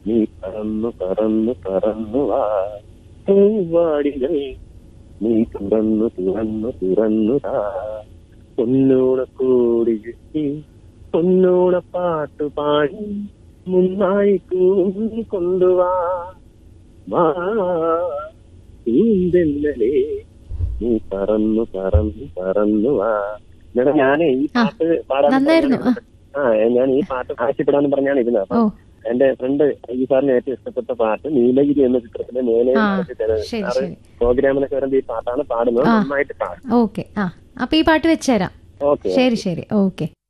നീ പറന്നു പറന്നു പറന്നു വാ പൂവാടികൾ നീ തുറന്നു തുറന്നു തുറന്നു താ പൊന്നോണ കോടി കിട്ടി പൊന്നോണ പാട്ടു പാടി മുന്നായി കൂടി കൊണ്ടുവാ വാ പൂന്തെന്നലേ നീ പറന്നു പറന്നു പറന്നു വാ മേഡം ഞാനേ ഈ ആ, പാട്ട് പാടാൻ നന്നായിരുന്നു. ആ. ആ ഞാൻ ഈ പാട്ട് ആവശ്യപ്പെടാന്ന് പറഞ്ഞാണ് ഇരുന്നത് അപ്പൊ ഓ എന്റെ ഫ്രണ്ട് ഈ സാറിന് ഏറ്റവും ഇഷ്ടപ്പെട്ട പാട്ട് നീലഗിരി എന്ന ചിത്രത്തിലെ മേലെ ആ, നടത്തി തരുന്നത്. ശരി, സാറ് ശരി. പ്രോഗ്രാമിനൊക്കെ വരുമ്പോ ഈ പാട്ടാണ് പാടുന്നത് ആ. നന്നായിട്ട് പാടും ഓക്കെ ആ അപ്പൊ ഈ പാട്ട് വെച്ചുതരാം ഓക്കെ ശരി ശരി ഓക്കെ